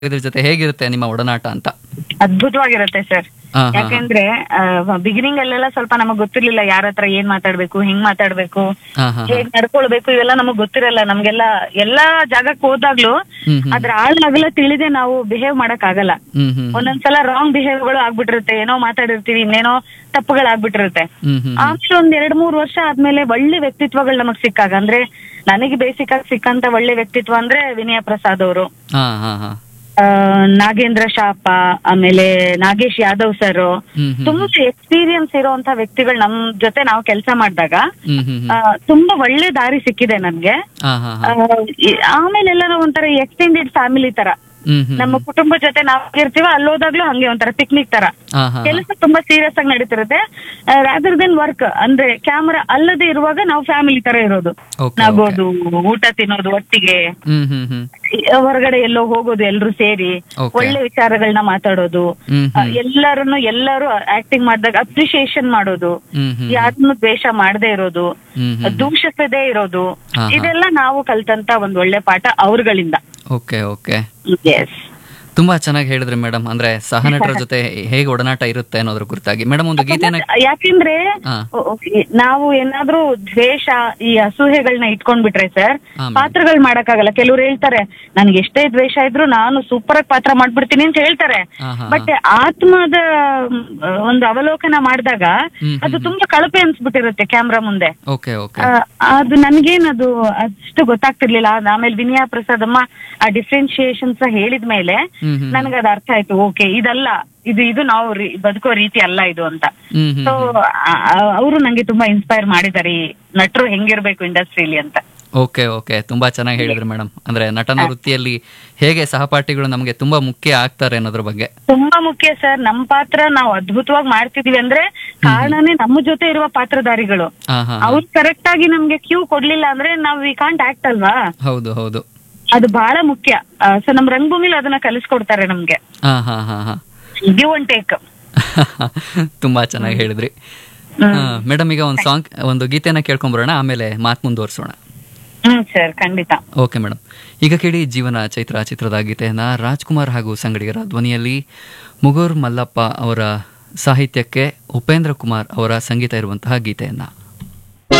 ಇದ್ರ ಜೊತೆ ಹೇಗಿರುತ್ತೆ ನಿಮ್ಮ ಒಡನಾಟ ಅಂತ ಅದ್ಭುತವಾಗಿರುತ್ತೆ ಸರ್ ಹಾ, ಹಾ, ಹಾ. ಯಾಕೆಂದ್ರೆ ಬಿಗಿನಿಂಗ್ ಅಲ್ಲೆಲ್ಲ ಸ್ವಲ್ಪ ನಮಗ್ ಗೊತ್ತಿರ್ಲಿಲ್ಲ ಯಾರ ಹತ್ರ ಏನ್ ಮಾತಾಡ್ಬೇಕು ಹೆಂಗ್ ಮಾತಾಡ್ಬೇಕು ಹಾ, ಹಾ, ಹಾ. ಹೇಗ್ ನಡ್ಕೊಳ್ಬೇಕು ಇವೆಲ್ಲ ನಮಗ್ ಗೊತ್ತಿರಲ್ಲ ನಮ್ಗೆಲ್ಲ ಎಲ್ಲಾ ಜಾಗಕ್ಕೆ ಹೋದಾಗ್ಲೂ ಹ್ಮ್, ಹ್ಮ್. ಅದ್ರ ಆಳಾಗಲ ತಿಳಿದೆ ನಾವು ಬಿಹೇವ್ ಮಾಡಕ್ ಆಗಲ್ಲ ಹ್ಮ್ ಹ್ಮ್ ಒಂದೊಂದ್ಸಲ ರಾಂಗ್ ಬಿಹೇವ್ಗಳು ಆಗ್ಬಿಟ್ಟಿರುತ್ತೆ ಏನೋ ಮಾತಾಡಿರ್ತೀವಿ ಇನ್ನೇನೋ ತಪ್ಪುಗಳಾಗ್ಬಿಟ್ಟಿರುತ್ತೆ ಹ್ಮ್ ಹ್ಮ್ ಆಮೇಲೆ ಒಂದ್ ಎರಡ್ ಮೂರ್ ವರ್ಷ ಆದ್ಮೇಲೆ ಒಳ್ಳೆ ವ್ಯಕ್ತಿತ್ವಗಳು ನಮಗ್ ಸಿಕ್ಕಾಗ ಅಂದ್ರೆ ನನಗೆ ಬೇಸಿಕ್ ಆಗಿ ಸಿಕ್ಕಂತ ಒಳ್ಳೆ ವ್ಯಕ್ತಿತ್ವ ಅಂದ್ರೆ ವಿನಯ ಪ್ರಸಾದ್ ಅವರು ಹಾ ಹಾ ಹಾ ಆ, ನಾಗೇಂದ್ರ ಶಾಪ ಆಮೇಲೆ ನಾಗೇಶ್ ಯಾದವ್ ಸರ್ ಹ್ಮ್ ಹ್ಮ್ ತುಂಬಾ ಎಕ್ಸ್ಪೀರಿಯನ್ಸ್ ಇರುವಂತ ವ್ಯಕ್ತಿಗಳು ನಮ್ ಜೊತೆ ನಾವು ಕೆಲಸ ಮಾಡಿದಾಗ ಹ್ಮ್ ಹ್ಮ್ ಆ, ಹ್ಮ್ ತುಂಬಾ ಒಳ್ಳೆ ದಾರಿ ಸಿಕ್ಕಿದೆ ನನ್ಗೆ ಹಾ ಹಾ ಆ, ಹಾ ಈ- ಆಮೇಲೆಲ್ಲ ನಾವು ಒಂಥರ ಎಕ್ಸ್ಟೆಂಡೆಡ್ ಫ್ಯಾಮಿಲಿ ತರ ಹ್ಮ್ ಹ್ಮ್ ನಮ್ಮ ಕುಟುಂಬ ಜೊತೆ ನಾವು ಇರ್ತೀವ ಅಲ್ಲೋದಾಗ್ಲೂ ಹಂಗೆ ಒಂಥರ ಪಿಕ್ನಿಕ್ ತರ ಹಾ ಹಾ ಕೆಲಸ ತುಂಬಾ ಸೀರಿಯಸ್ ಆಗಿ ನಡೀತಿರುತ್ತೆ ರಾದರ್ ದೆನ್ ವರ್ಕ್ ಅಂದ್ರೆ ಕ್ಯಾಮರಾ ಅಲ್ಲದೆ ಇರುವಾಗ ನಾವು ಫ್ಯಾಮಿಲಿ ತರ ಇರೋದು ಓಕೆ ನಗೋದು ಊಟ ತಿನ್ನೋದು ಒಟ್ಟಿಗೆ ಹ್ಮ್ ಹ್ಮ್ ಹ್ಮ್ ಹೊರಗಡೆ ಎಲ್ಲೋ ಹೋಗೋದು ಎಲ್ರು ಸೇರಿ Okay. ಒಳ್ಳೆ ವಿಚಾರಗಳನ್ನ ಮಾತಾಡೋದು ಹ್ಮ್ ಹ್ಮ್ ಎಲ್ಲರನ್ನು ಎಲ್ಲರೂ ಆಕ್ಟಿಂಗ್ ಮಾಡಿದಾಗ ಅಪ್ರಿಶಿಯೇಷನ್ ಮಾಡೋದು ಹ್ಮ್ ಹ್ಮ್ ಯಾರನ್ನು ದ್ವೇಷ ಮಾಡದೇ ಇರೋದು ಹ್ಮ್ ಹ್ಮ್ ದೂಷಿಸದೇ ಇರೋದು ಹಾ, ಹಾ. ಇದೆಲ್ಲ ನಾವು ಕಲ್ತಂತ ಒಂದ್ ಒಳ್ಳೆ ಪಾಠ ಅವ್ರಗಳಿಂದ ಓಕೆ ಓಕೆ ಎಸ್ ತುಂಬಾ ಚೆನ್ನಾಗಿ ಹೇಳಿದ್ರಿ ಮೇಡಮ್ ಅಂದ್ರೆ ಸಹನಟರ ಜೊತೆ ಹೇಗೆ ಒಡನಾಟ ಇರುತ್ತೆ ಅನ್ನೋದ್ರ ಕುರಿತಾಗಿ ಮೇಡಮ್ ಒಂದು ಗೀತೆನ ಯಾಕೆಂದ್ರೆ ಹಾ. ಓ- ಓಕೆ, ನಾವು ಏನಾದ್ರೂ ದ್ವೇಷ ಈ ಅಸೂಹೆಗಳನ್ನ ಇಟ್ಕೊಂಡ್ಬಿಟ್ರೆ ಸರ್ ಹಾ, madam. ಪಾತ್ರಗಳು ಮಾಡಕ್ಕಾಗಲ್ಲ ಕೆಲವ್ರು ಹೇಳ್ತಾರೆ ನನ್ಗೆ ಎಷ್ಟೇ ದ್ವೇಷ ಇದ್ರು ನಾನು ಸೂಪರ್ ಆಗಿ ಪಾತ್ರ ಮಾಡ್ಬಿಡ್ತೀನಿ ಅಂತ ಹೇಳ್ತಾರೆ ಹಾ, ಹಾ, ಬಟ್ ಆತ್ಮದ ಮ್, ಒಂದು ಅವಲೋಕನ ಮಾಡಿದಾಗ ಹ್ಮ್, ಅದು ಹ್ಮ್, ತುಂಬಾ ಕಳಪೆ ಅನ್ಸ್ಬಿಟ್ಟಿರುತ್ತೆ ಕ್ಯಾಮ್ರಾ ಮುಂದೆ ಓಕೆ ಓಕೆ ಆ, ಅದು ನನ್ಗೇನದು ಅಷ್ಟು ಗೊತ್ತಾಗ್ತಿರ್ಲಿಲ್ಲ ಅದ್ ಆಮೇಲೆ ವಿನಯ ಪ್ರಸಾದ್ ಅಮ್ಮ ಆ ಡಿಫ್ರೆನ್ಶಿಯೇಷನ್ಸ್ ಹೇಳಿದ ಮೇಲೆ ಹ್ಮ್ ಹ್ಮ್ ನನಗೆ ಅದು ಅರ್ಥ ಆಯ್ತು ಓಕೆ ಇದಲ್ಲ ಇದು ಇದು ನಾವು ರೀ- ಬದುಕೋ ರೀತಿ ಅಲ್ಲ ಇದು ಅಂತ ಹ್ಮ್ ಹ್ಮ್ ಸೊ ಅವರು ನಂಗೆ ತುಂಬಾ ಇನ್ಸ್ಪೈರ್ ಮಾಡಿದ್ದಾರೆ ಈ ನಟರು ಹೆಂಗಿರ್ಬೇಕು ಇಂಡಸ್ಟ್ರಿಲಿ ಅಂತ ಓಕೆ ಓಕೆ ತುಂಬಾ ಚೆನ್ನಾಗಿ ಹೇಳಿದ್ರಿ ಮೇಡಮ್ ಅಂದ್ರೆ ನಟನ ವೃತ್ತಿಯಲ್ಲಿ ಹೇಗೆ ಸಹಪಾಠಿಗಳು ನಮಗೆ ತುಂಬಾ ಮುಖ್ಯ ಆಗ್ತಾರೆ ಅನ್ನೋದ್ರ ಬಗ್ಗೆ ತುಂಬಾ ಮುಖ್ಯ ಸರ್ ನಮ್ ಪಾತ್ರ ನಾವು ಅದ್ಭುತವಾಗಿ ಮಾಡ್ತಿದೀವಿ ಅಂದ್ರೆ ಕಾರಣನೇ ನಮ್ಮ ಜೊತೆ ಇರುವ ಪಾತ್ರಧಾರಿಗಳು ಹಾ ಹಾ ಹಾ. ಅವ್ರು ಕರೆಕ್ಟ್ ಆಗಿ ನಮ್ಗೆ ಕ್ಯೂ ಕೊಡ್ಲಿಲ್ಲ ಅಂದ್ರೆ ನಾವ್ ವಿ ಕಾಂಟ್ ಆಕ್ಟ್ ಅಲ್ವಾ ಹೌದು ಹೌದು ಅದು ಬಹಳ ಮುಖ್ಯ ಸೊ ನಮ್ ರಂಗಭೂಮಿಲಿ ಅದನ್ನ ಕಲಿಸ್ಕೊಡ್ತಾರೆ ನಮ್ಗೆ ಹಾ ಹಾ ಹಾ ಹಾ ಗಿವ್ ಅಂಡ್ ಟೇಕ್ ತುಂಬಾ ಚೆನ್ನಾಗಿ ಹೇಳಿದ್ರಿ ಮೇಡಮ್ ಈಗ ಒಂದು ಸಾಂಗ್ ಒಂದು ಗೀತೆನ ಕೇಳ್ಕೊಂಬರೋಣ ಆಮೇಲೆ ಮಾತು ಮುಂದುವರಿಸೋಣ ಹ್ಮ್ ಸರ್ ಖಂಡಿತ ಓಕೆ ಮೇಡಮ್ ಈಗ ಕೇಳಿ ಜೀವನ ಚೈತ್ರ ಚಿತ್ರದ ಗೀತೆಯನ್ನ ರಾಜ್ಕುಮಾರ್ ಹಾಗೂ ಸಂಗಡಿಗರ ಧ್ವನಿಯಲ್ಲಿ ಮುಗೂರ್ ಮಲ್ಲಪ್ಪ ಅವರ ಸಾಹಿತ್ಯಕ್ಕೆ ಉಪೇಂದ್ರ ಕುಮಾರ್ ಅವರ ಸಂಗೀತ ಇರುವಂತಹ ಗೀತೆಯನ್ನ